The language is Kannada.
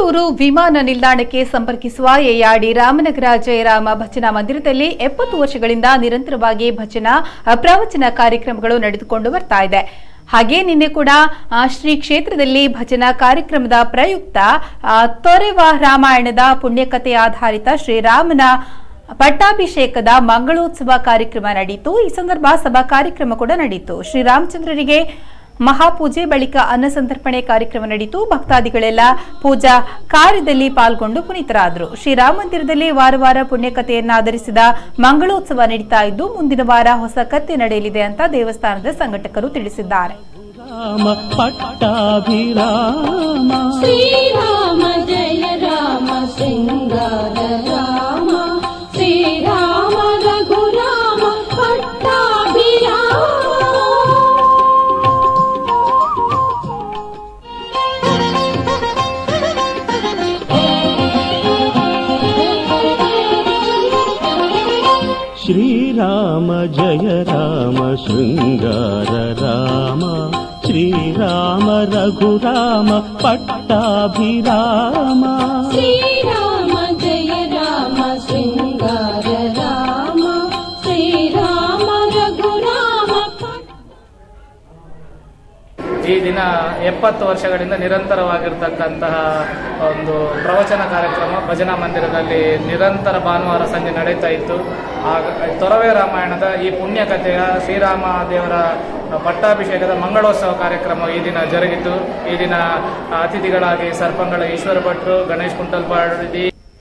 ಮಂಗಳೂರು ವಿಮಾನ ನಿಲ್ದಾಣಕ್ಕೆ ಸಂಪರ್ಕಿಸುವ ಎಯಾಡಿ ರಾಮನಗರ ಜಯರಾಮ ಭಜನಾ ಮಂದಿರದಲ್ಲಿ ಎಪ್ಪತ್ತು ವರ್ಷಗಳಿಂದ ನಿರಂತರವಾಗಿ ಭಜನಾ ಅ, ಪ್ರವಚನ ಕಾರ್ಯಕ್ರಮಗಳು ನಡೆದುಕೊಂಡು ಬರ್ತಾ ಇದೆ ಹಾಗೆ ನಿನ್ನೆ ಕೂಡ ಆ, ಶ್ರೀ ಕ್ಷೇತ್ರದಲ್ಲಿ ಭಜನಾ ಕಾರ್ಯಕ್ರಮದ ಪ್ರಯುಕ್ತ ಆ, ತೊರೆವ ರಾಮಾಯಣದ ಪುಣ್ಯಕಥೆ ಆಧಾರಿತ ಶ್ರೀರಾಮನ ಪಟ್ಟಾಭಿಷೇಕದ ಮಂಗಳೋತ್ಸವ ಕಾರ್ಯಕ್ರಮ ನಡೆಯಿತು ಈ ಸಂದರ್ಭ ಸಭಾ ಕಾರ್ಯಕ್ರಮ ಕೂಡ ನಡೆಯಿತು ಶ್ರೀರಾಮಚಂದ್ರರಿಗೆ ಮಹಾಪೂಜೆ ಬಳಿಕ ಅನ್ನ ಸಂತರ್ಪಣೆ ಕಾರ್ಯಕ್ರಮ ನಡೆಯಿತು ಭಕ್ತಾದಿಗಳೆಲ್ಲ ಪೂಜಾ ಕಾರ್ಯದಲ್ಲಿ ಪಾಲ್ಗೊಂಡು ಪುನೀತರಾದರು ಶ್ರೀರಾಮ ಮಂದಿರದಲ್ಲಿ ವಾರ ವಾರ ಪುಣ್ಯಕಥೆಯನ್ನ ಆಧರಿಸಿದ ಮಂಗಳೋತ್ಸವ ನಡೀತಾ ಇದ್ದು ಮುಂದಿನ ವಾರ ಹೊಸ ಕಥೆ ನಡೆಯಲಿದೆ ಅಂತ ದೇವಸ್ಥಾನದ ಸಂಘಟಕರು ತಿಳಿಸಿದ್ದಾರೆ ರಾಮ ಪಟ್ಟಾಭಿರಾಮ ಶ್ರೀರಾಮ ಜಯ ರಾಮ ಸಿಂಗಾರ ರಾಮ ಶ್ರೀರಾಮ ರಘುರಾಮ ಪಟ್ಟಾಭಿರಾಮ ಶ್ರೀರಾಮ ಜಯ ರಾಮ ಶೃಂಗಾರ ರಾಮ ಶ್ರೀರಾಮ ರಘುರಾಮ ಪಟ್ಟಾಭಿರಾಮ ಶ್ರೀರಾಮ ಜಯ ರಾಮ ಸಿಂಗಾರ ರಾಮ ಶ್ರೀರಾಮ ರಘುರಾಮ ಪಟ್ಟ ಈ ದಿನ ಎಪ್ಪತ್ತು ವರ್ಷಗಳಿಂದ ನಿರಂತರವಾಗಿರ್ತಕ್ಕಂತಹ ಒಂದು ಪ್ರವಚನ ಕಾರ್ಯಕ್ರಮ ಭಜನಾ ಮಂದಿರದಲ್ಲಿ ನಿರಂತರ ಭಾನುವಾರ ಸಂಜೆ ನಡೀತಾ ಇತ್ತು ಆಗ ತೊರವೆ ರಾಮಾಯಣದ ಈ ಪುಣ್ಯ ಕಥೆಯ ಶ್ರೀರಾಮ ದೇವರ ಪಟ್ಟಾಭಿಷೇಕದ ಮಂಗಳೋತ್ಸವ ಕಾರ್ಯಕ್ರಮ ಈ ದಿನ ಜರುಗಿತು ಈ ದಿನ ಅತಿಥಿಗಳಾಗಿ ಸರ್ಪಂಗಳ ಈಶ್ವರ ಭಟ್ರು ಗಣೇಶ್ ಕುಂಟಲ್ಪಾಡಿ